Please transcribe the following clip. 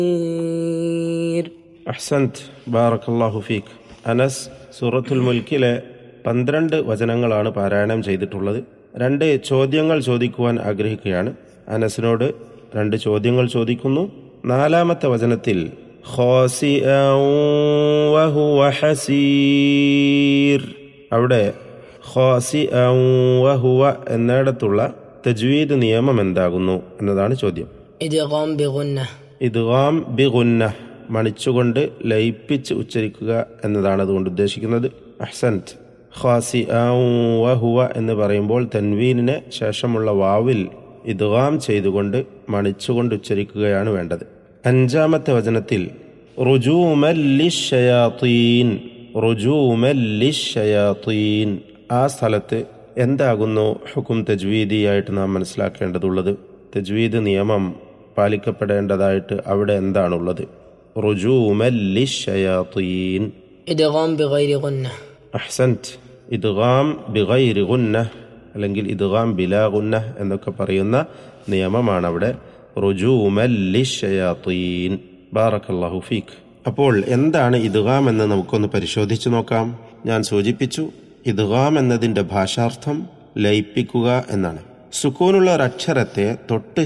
അഹ്സന്ത് ബാറക്കല്ലാഹു ഫീഖ് അനസ് സൂറത്തുൽ മുൽക്കിലെ പന്ത്രണ്ട് വചനങ്ങളാണ് പാരായണം ചെയ്തിട്ടുള്ളത് രണ്ട് ചോദ്യങ്ങൾ ചോദിക്കുവാൻ ആഗ്രഹിക്കുകയാണ് അനസിനോട് രണ്ട് ചോദ്യങ്ങൾ ചോദിക്കുന്നു നാലാമത്തെ വചനത്തിൽ ഖാസിഅൻ വഹുവ ഹസീർ അവിടെ ഖാസിഅൻ വഹുവ എന്നിടത്തുള്ള തജ്വീദ് നിയമം എന്താകുന്നു എന്നതാണ് ചോദ്യം إدغام بغنة ഇദ്ഗാം ബി ഗുന്ന മണിച്ചുകൊണ്ട് ലയിപ്പിച്ച് ഉച്ചരിക്കുക എന്നതാണ് അതുകൊണ്ട് ഉദ്ദേശിക്കുന്നത് അഹ്സൻത് ഖാസി വഹുവ എന്ന് പറയുമ്പോൾ തൻവീനിന് ശേഷമുള്ള വാവിൽ ഇദ്ഗാം ചെയ്തുകൊണ്ട് മണിച്ചുകൊണ്ട് ഉച്ചരിക്കുകയാണ് വേണ്ടത് അഞ്ചാമത്തെ വചനത്തിൽ റുജൂമല്ലിഷയാത്തീൻ റുജൂമല്ലിഷയാത്തീൻ ആ സ്ഥലത്ത് എന്താകുന്നു ഹുക്കും തജ്വീദിയായിട്ട് നാം മനസ്സിലാക്കേണ്ടതുള്ളത് തജ്വീദ് നിയമം പാലിക്കപ്പെടേണ്ടതായിട്ട് അവിടെ എന്താണുള്ളത് റുജൂമല്ലിഷയാത്തീൻ إدغام بغير غنة അഹ്സൻറ്റ് ഇദ്ഗാം ബിഗൈരി ഗുന്ന അല്ലെങ്കിൽ ഇദ്ഗാം ബിലാ ഗുന്ന എന്നൊക്കെ പറയുന്ന നിയമമാണ് അവിടെ റുജൂമല്ലിഷയാത്തീൻ ബാറക്കല്ലാഹു ഫീഖ് അപ്പോൾ എന്താണ് ഇദ്ഗാം എന്ന് നമുക്കൊന്ന് പരിശോധിച്ചു നോക്കാം ഞാൻ സൂചിപ്പിച്ചു ഇദ്ഗാം എന്നതിൻ്റെ ഭാഷാർത്ഥം ലയിപ്പിക്കുക എന്നാണ് സുക്കൂനുള്ള ഒരക്ഷരത്തെ തൊട്ട്